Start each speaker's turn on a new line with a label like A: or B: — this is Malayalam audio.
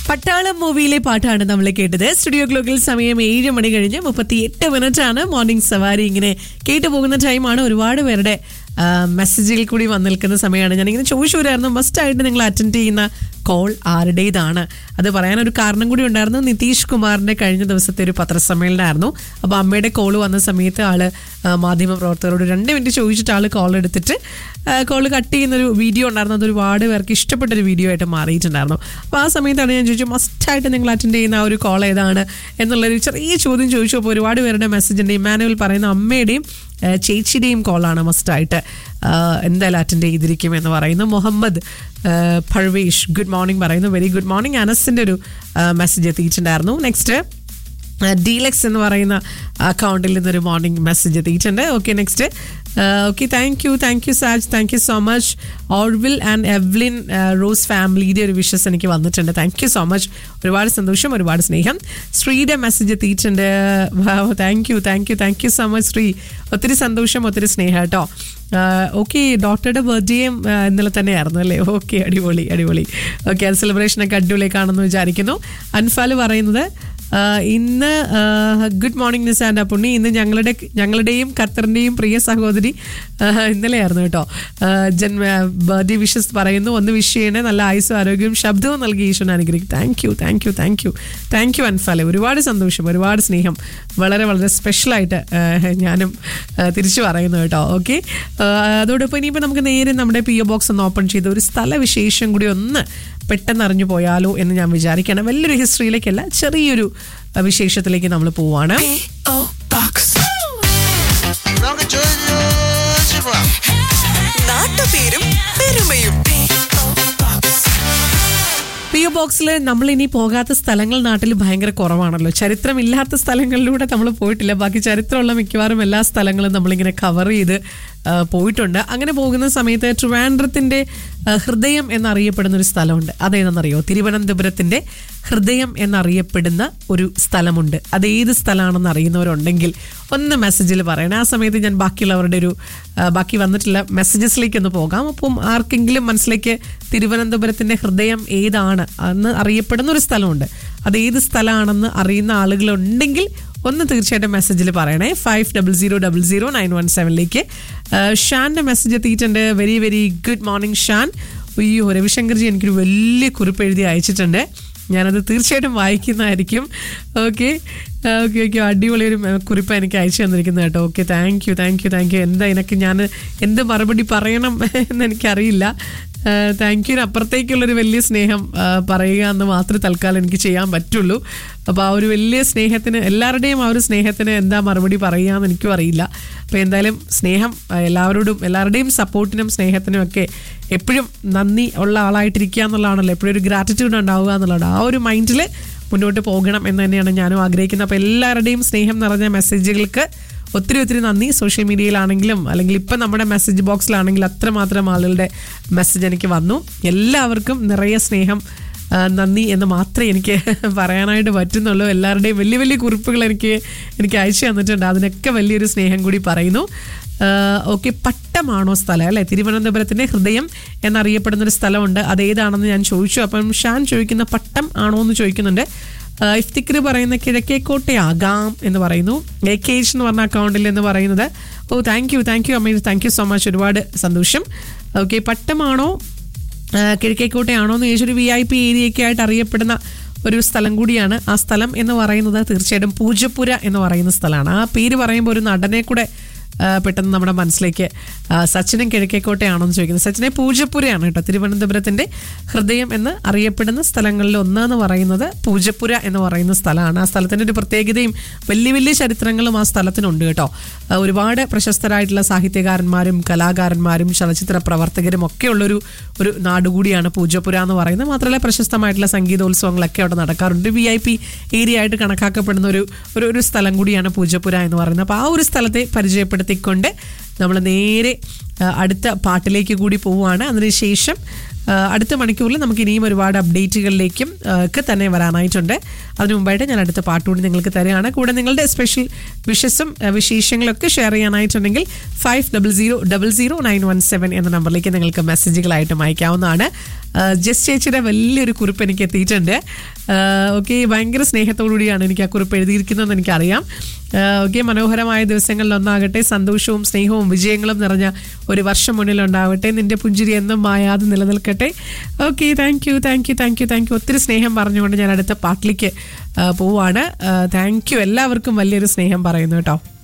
A: പട്ടാളം മൂവിയിലെ പാട്ടാണ് നമ്മൾ കേട്ടത് സ്റ്റുഡിയോ ഗ്ലോക്കിൽ സമയം ഏഴ് മണി കഴിഞ്ഞ് മുപ്പത്തി എട്ട് മിനിറ്റ് ആണ് മോർണിംഗ് സവാരി ഇങ്ങനെ കേട്ടു പോകുന്ന ടൈമാണ് ഒരുപാട് പേരുടെ ആ, മെസ്സേജിൽ കൂടി വന്നു നിൽക്കുന്ന സമയമാണ് ഞാനിങ്ങനെ ചോദിച്ചു വരായിരുന്നു മസ്റ്റായിട്ട് നിങ്ങൾ അറ്റൻഡ് ചെയ്യുന്ന കോൾ ആരുടേതാണ് അത് പറയാനൊരു കാരണം കൂടി ഉണ്ടായിരുന്നു നിതീഷ് കുമാറിന്റെ കഴിഞ്ഞ ദിവസത്തെ ഒരു പത്രസമ്മേളനമായിരുന്നു അപ്പോൾ അമ്മയുടെ കോൾ വന്ന സമയത്ത് ആള് ആ, മാധ്യമ പ്രവർത്തകരോട് രണ്ട് മിനിറ്റ് ചോദിച്ചിട്ട് ആള് കോൾ എടുത്തിട്ട് കോൾ കട്ട് ചെയ്യുന്നൊരു വീഡിയോ ഉണ്ടായിരുന്നു അത് ഒരുപാട് പേർക്ക് ഇഷ്ടപ്പെട്ടൊരു വീഡിയോ ആയിട്ട് മാറിയിട്ടുണ്ടായിരുന്നു അപ്പോൾ ആ സമയത്താണ് ഞാൻ ചോദിച്ചു മസ്റ്റായിട്ട് നിങ്ങൾ അറ്റൻഡ് ചെയ്യുന്ന ആ ഒരു കോൾ ഏതാണ് എന്നുള്ളൊരു ചെറിയ ചോദ്യം ചോദിച്ചു അപ്പോൾ ഒരുപാട് പേരുടെ മെസ്സേജ് ഉണ്ട് ഇമാനുവൽ പറയുന്ന അമ്മയുടെയും ആ, ചേച്ചിയുടെയും കോളാണ് മസ്റ്റായിട്ട് എന്തായാലും അറ്റൻഡ് ചെയ്തിരിക്കും എന്ന് പറയുന്നു മുഹമ്മദ് ആ, പർവേഷ് ഗുഡ് മോർണിംഗ് പറയുന്നു വെരി ഗുഡ് മോർണിംഗ് അനസിൻ്റെ ഒരു മെസ്സേജ് എത്തിയിട്ടുണ്ടായിരുന്നു നെക്സ്റ്റ് ഡീലക്സ് എന്ന് പറയുന്ന അക്കൗണ്ടിൽ നിന്നൊരു മോർണിംഗ് മെസ്സേജ് എത്തിയിട്ടുണ്ട് okay next okay thank you thank you Saj thank you so much Orville and Evelyn Rose ഫാമിലിയുടെ ഒരു വിഷസ് എനിക്ക് വന്നിട്ടുണ്ട് താങ്ക് യു സോ മച്ച് ഒരുപാട് സന്തോഷം ഒരുപാട് സ്നേഹം ശ്രീയുടെ മെസ്സേജ് എത്തിയിട്ടുണ്ട് thank you thank you thank you so much Sree ഒത്തിരി സന്തോഷം ഒത്തിരി സ്നേഹം കേട്ടോ ഓക്കെ ഡോക്ടറുടെ ബർത്ത്ഡേയും ഇന്നലെ തന്നെയായിരുന്നു അല്ലേ ഓക്കെ അടിപൊളി അടിപൊളി ഓക്കെ അത് സെലിബ്രേഷനൊക്കെ അടിപൊളിയൊക്കെയാണെന്ന് വിചാരിക്കുന്നു അൻഫാൽ പറയുന്നത് ആ, ഇന്ന് ഗുഡ് മോർണിംഗ് നിസാൻഡ പുണ്ണി ഇന്ന് ഞങ്ങളുടെ ഞങ്ങളുടെയും ഖത്തറിൻ്റെയും പ്രിയ സഹോദരി ആ, ഇന്നലെയായിരുന്നു കേട്ടോ ആ, ജന്മ ബർത്ത്ഡേ വിഷസ് പറയുന്നു ഒന്ന് വിഷ് ചെയ്യണേ നല്ല ആയുസ്സും ആരോഗ്യവും ശബ്ദവും നൽകി ഈശ്വരൻ അനുഗ്രഹിക്കും thank you thank you thank you thank you അൻഫാലെ ഒരുപാട് സന്തോഷം ഒരുപാട് സ്നേഹം വളരെ വളരെ സ്പെഷ്യലായിട്ട് ആ, ഞാനും ആ, തിരിച്ചു പറയുന്നു കേട്ടോ ഓക്കെ അതോടൊപ്പം ഇനിയിപ്പോൾ നമുക്ക് നേരെ നമ്മുടെ പി ഒ ബോക്സ് ഒന്ന് ഓപ്പൺ ചെയ്ത് ഒരു സ്ഥലവിശേഷം കൂടി ഒന്ന് പെട്ടെന്ന് അറിഞ്ഞു പോയാലോ എന്ന് ഞാൻ വിചാരിക്കണം വലിയൊരു ഹിസ്റ്ററിയിലേക്കല്ല ചെറിയൊരു ആ, വിശേഷത്തിലേക്ക് നമ്മൾ പോവാണ്
B: P.O. Box.
C: നമുക്ക് ചോദിച്ചു പോവാം
B: നാട്ടുപേരും പെരുമയും P.O. Box.
A: പി ഒ ബോക്സിൽ നമ്മൾ ഇനി പോകാത്ത സ്ഥലങ്ങൾ നാട്ടിൽ ഭയങ്കര കുറവാണല്ലോ ചരിത്രമില്ലാത്ത സ്ഥലങ്ങളിലൂടെ നമ്മൾ പോയിട്ടില്ല ബാക്കി ചരിത്രമുള്ള മിക്കവാറും എല്ലാ സ്ഥലങ്ങളും നമ്മളിങ്ങനെ കവർ ചെയ്ത് ആ, പോയിട്ടുണ്ട് അങ്ങനെ പോകുന്ന സമയത്ത് ട്രിവാൻഡ്രത്തിന്റെ ആ, ഹൃദയം എന്നറിയപ്പെടുന്ന ഒരു സ്ഥലമുണ്ട് അതേതെന്നറിയോ തിരുവനന്തപുരത്തിന്റെ ഹൃദയം എന്നറിയപ്പെടുന്ന ഒരു സ്ഥലമുണ്ട് അത് ഏത് സ്ഥലമാണെന്ന് അറിയുന്നവരുണ്ടെങ്കിൽ ഒന്ന് മെസ്സേജിൽ പറയണേ ആ സമയത്ത് ഞാൻ ബാക്കിയുള്ളവരുടെ ഒരു ആ, ബാക്കി വന്നിട്ടുള്ള മെസ്സേജസിലേക്ക് ഒന്ന് പോകാം അപ്പം ആർക്കെങ്കിലും മനസ്സിലേക്ക് തിരുവനന്തപുരത്തിന്റെ ഹൃദയം ഏതാണ് എന്ന് അറിയപ്പെടുന്ന ഒരു സ്ഥലമുണ്ട് അത് ഏത് സ്ഥലമാണെന്ന് അറിയുന്ന ആളുകളുണ്ടെങ്കിൽ ഒന്ന് തീർച്ചയായിട്ടും മെസ്സേജിൽ പറയണേ five double zero double zero nine one സെവനിലേക്ക് ഷാന്റെ മെസ്സേജ് എത്തിയിട്ടുണ്ട് very very good morning Shan അയ്യോ രവിശങ്കർജി എനിക്കൊരു വലിയ കുറിപ്പ് എഴുതി അയച്ചിട്ടുണ്ട് ഞാനത് തീർച്ചയായിട്ടും വായിക്കുന്നതായിരിക്കും ഓക്കെ ഓക്കെ ഓക്കെ അടിപൊളി ഒരു മെ- കുറിപ്പ് എനിക്ക് അയച്ചു തന്നിരിക്കുന്നത് കേട്ടോ okay thank you thank you thank you എന്താ എനിക്ക് ഞാൻ എന്ത് മറുപടി പറയണം എന്ന് എനിക്കറിയില്ല താങ്ക് യുവിന് അപ്പുറത്തേക്കുള്ളൊരു വലിയ സ്നേഹം ആ, പറയുക എന്ന് മാത്രമേ തൽക്കാലം എനിക്ക് ചെയ്യാൻ പറ്റുള്ളൂ അപ്പോൾ ആ ഒരു വലിയ സ്നേഹത്തിന് എല്ലാവരുടെയും ആ ഒരു സ്നേഹത്തിന് എന്താ മറുപടി പറയുക എന്ന് എനിക്കും അറിയില്ല അപ്പോൾ എന്തായാലും സ്നേഹം ആ, എല്ലാവരോടും എല്ലാവരുടെയും സപ്പോർട്ടിനും സ്നേഹത്തിനും ഒക്കെ എപ്പോഴും നന്ദി ഉള്ള ആളായിട്ടിരിക്കുക എന്നുള്ളതാണല്ലോ എപ്പോഴും ഒരു ഗ്രാറ്റിറ്റ്യൂഡ് ഉണ്ടാവുക എന്നുള്ളത് ആ ഒരു മൈൻഡിൽ മുന്നോട്ട് പോകണം എന്ന് തന്നെയാണ് ഞാനും ആഗ്രഹിക്കുന്നത് അപ്പോൾ എല്ലാവരുടെയും സ്നേഹം നിറഞ്ഞ മെസ്സേജുകൾക്ക് ഒത്തിരി ഒത്തിരി നന്ദി സോഷ്യൽ മീഡിയയിലാണെങ്കിലും അല്ലെങ്കിൽ ഇപ്പം നമ്മുടെ മെസ്സേജ് ബോക്സിലാണെങ്കിലും അത്രമാത്രം ആളുകളുടെ മെസ്സേജ് എനിക്ക് വന്നു എല്ലാവർക്കും നിറയെ സ്നേഹം ആ, നന്ദി എന്ന് മാത്രമേ എനിക്ക് പറയാനായിട്ട് പറ്റുന്നുള്ളൂ എല്ലാവരുടെയും വലിയ വലിയ കുറിപ്പുകൾ എനിക്ക് എനിക്ക് അയച്ചു തന്നിട്ടുണ്ട് അതിനൊക്കെ വലിയൊരു സ്നേഹം കൂടി പറയുന്നു ഓക്കെ പട്ടമാണോ സ്ഥലം അല്ലേ തിരുവനന്തപുരത്തിന്റെ ഹൃദയം എന്നറിയപ്പെടുന്ന ഒരു സ്ഥലമുണ്ട് അത് ഏതാണെന്ന് ഞാൻ ചോദിച്ചു അപ്പം ഷാൻ ചോദിക്കുന്ന പട്ടം ആണോ എന്ന് ചോദിക്കുന്നുണ്ട് ആഹ് ഇഫ്തിക്കർ പറയുന്ന കിഴക്കേക്കോട്ടയാകാം എന്ന് പറയുന്നു എ കെ എച്ച് എന്ന് പറഞ്ഞ അക്കൗണ്ടിൽ എന്ന് പറയുന്നത് ഓ താങ്ക് യു താങ്ക് യു അമ്മ താങ്ക് യു സോ മച്ച് ഒരുപാട് സന്തോഷം ഓക്കെ പട്ടമാണോ ആഹ് കിഴക്കേക്കോട്ടയാണോ എന്ന് ചോദിച്ചൊരു വി ഐ പി ഏരിയയൊക്കെ ആയിട്ട് അറിയപ്പെടുന്ന ഒരു സ്ഥലം കൂടിയാണ് ആ സ്ഥലം എന്ന് പറയുന്നത് തീർച്ചയായിട്ടും പൂജപ്പുര എന്ന് പറയുന്ന സ്ഥലമാണ് ആ പേര് പറയുമ്പോൾ ഒരു നടനെ കൂടെ ആ, പെട്ടെന്ന് നമ്മുടെ മനസ്സിലേക്ക് ആ, സച്ചിനും കിഴക്കേക്കോട്ടയാണെന്ന് ചോദിക്കുന്നത് സച്ചിനെ പൂജപ്പുരയാണ് കേട്ടോ തിരുവനന്തപുരത്തിന്റെ ഹൃദയം എന്ന് അറിയപ്പെടുന്ന സ്ഥലങ്ങളിൽ ഒന്നെന്ന് പറയുന്നത് പൂജപ്പുര എന്ന് പറയുന്ന സ്ഥലമാണ് ആ സ്ഥലത്തിന്റെ ഒരു പ്രത്യേകതയും വലിയ വലിയ ചരിത്രങ്ങളും ആ സ്ഥലത്തിനുണ്ട് കേട്ടോ ആ, ഒരുപാട് പ്രശസ്തരായിട്ടുള്ള സാഹിത്യകാരന്മാരും കലാകാരന്മാരും ചലച്ചിത്ര പ്രവർത്തകരും ഒക്കെ ഉള്ളൊരു ഒരു നാടുകൂടിയാണ് പൂജപ്പുര എന്ന് പറയുന്നത് മാത്രമല്ല പ്രശസ്തമായിട്ടുള്ള സംഗീതോത്സവങ്ങളൊക്കെ അവിടെ നടക്കാറുണ്ട് വി ഐ പി ഏരിയ ആയിട്ട് കണക്കാക്കപ്പെടുന്ന ഒരു ഒരു ഒരു സ്ഥലം കൂടിയാണ് പൂജപ്പുര എന്ന് പറയുന്നത് അപ്പോൾ ആ ഒരു സ്ഥലത്തെ പരിചയപ്പെടുത്തിക്കൊണ്ട് നമ്മൾ നേരെ ആ, അടുത്ത പാട്ടിലേക്ക് കൂടി പോവുകയാണ് അതിനുശേഷം ആ, അടുത്ത മണിക്കൂറിൽ നമുക്ക് ഇനിയും ഒരുപാട് അപ്ഡേറ്റുകളിലേക്കും ആ, ഒക്കെ തന്നെ വരാനായിട്ടുണ്ട് അതിനു മുമ്പായിട്ട് ഞാൻ അടുത്ത പാട്ട് കൂടി നിങ്ങൾക്ക് തരികയാണ് കൂടെ നിങ്ങളുടെ സ്പെഷ്യൽ വിഷസും ആ, വിശേഷങ്ങളൊക്കെ ഷെയർ ചെയ്യാനായിട്ടുണ്ടെങ്കിൽ five double zero double zero nine one seven എന്ന നമ്പറിലേക്ക് നിങ്ങൾക്ക് മെസ്സേജുകളായിട്ടും അയക്കാവുന്നതാണ് ആ, ജസ്റ്റ് ചേച്ചിയുടെ വലിയൊരു കുറിപ്പ് എനിക്ക് എത്തിയിട്ടുണ്ട് ഓക്കെ ഭയങ്കര സ്നേഹത്തോടുകൂടിയാണ് എനിക്ക് ആ കുറിപ്പ് എഴുതിയിരിക്കുന്നതെന്ന് എനിക്കറിയാം ഓക്കെ മനോഹരമായ ദിവസങ്ങളിൽ ഒന്നാകട്ടെ സന്തോഷവും സ്നേഹവും വിജയങ്ങളും നിറഞ്ഞ ഒരു വർഷം മുന്നിലുണ്ടാവട്ടെ നിന്റെ പുഞ്ചിരി എന്നും മായാതെ നിലനിൽക്കട്ടെ okay thank you thank you thank you thank you ഒത്തിരി സ്നേഹം പറഞ്ഞുകൊണ്ട് ഞാൻ അടുത്ത പാട്ടിലേക്ക് ആ, പോവാണ് താങ്ക് യു എല്ലാവർക്കും വലിയൊരു സ്നേഹം പറയുന്നു കേട്ടോ